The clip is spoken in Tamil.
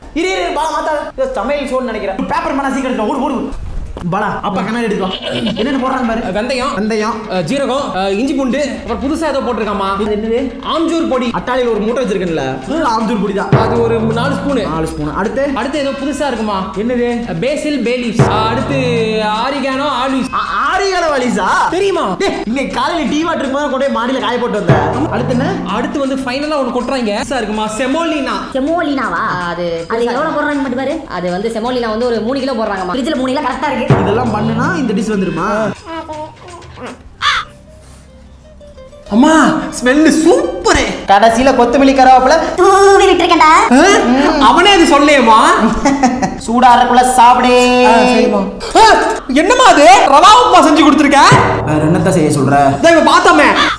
இரு இரு பாலா மாத்தா சமையல் சோன்னு நினைக்கிறேன் பேப்பர் மனா சீக்கிரம் எடுத்துட்டு வா. ஓடு ஓடு பாலா அப்பா கண்ணாடி எடுக்கலாம் என்னென்ன போடுறாங்க பாரு வெந்தயம் வெந்தயம் அஹ், ஜீரகம் அஹ், இஞ்சி பூண்டு அப்புறம் புதுசா ஏதோ போட்டிருக்காமா இது என்னது ஆம்ஜூர் பொடி அட்டாளியில் ஒரு மூட்டை வச்சிருக்கேன்ல ஃபுல் ஆம்தூர் பொடி தான் அது ஒரு நாலு ஸ்பூனு நாலு ஸ்பூன் அடுத்து அடுத்து ஏதோ புதுசா இருக்குமா என்னது பேசில் பேலீஸ் அடுத்து ஆரிகானோ ஆலிஸ் ஆ- ஆரிகால வலிசா தெரியுமா டேய், இன்னைக்கு காலையில டீ வாட்டருக்கு போது கொண்டு போய் மாடியில காய போட்டு வந்தேன் அடுத்து என்ன அடுத்து வந்து ஃபைனலா ஒன்று கொட்டுறாங்க புதுசா இருக்குமா செமோலினா செமோலினாவா அது அது எவ்வளவு போடுறாங்க மட்டும் பாரு அது வந்து செமோலினா வந்து ஒரு மூணு கிலோ போடுறாங்கம்மா ஃப்ரிட்ஜில் மூணு கிலோ கரெக்டா இருக்கு இதெல்லாம் பண்ணுனா இந்த டிஷ் வந்துருமா அம்மா ஸ்மெல்லு சூப்பரு கடைசியில கொத்தமல்லி கருவேப்பில தூவி விட்டுருக்கேன்டா அவனே அது சொல்லேமா சூடா இருக்கக்குள்ள சாப்பிடே என்னம்மா அது ரவா உப்புமா செஞ்சு கொடுத்துருக்க வேற என்னத்த செய்ய சொல்ற இதை இவன் பார்த்தோமே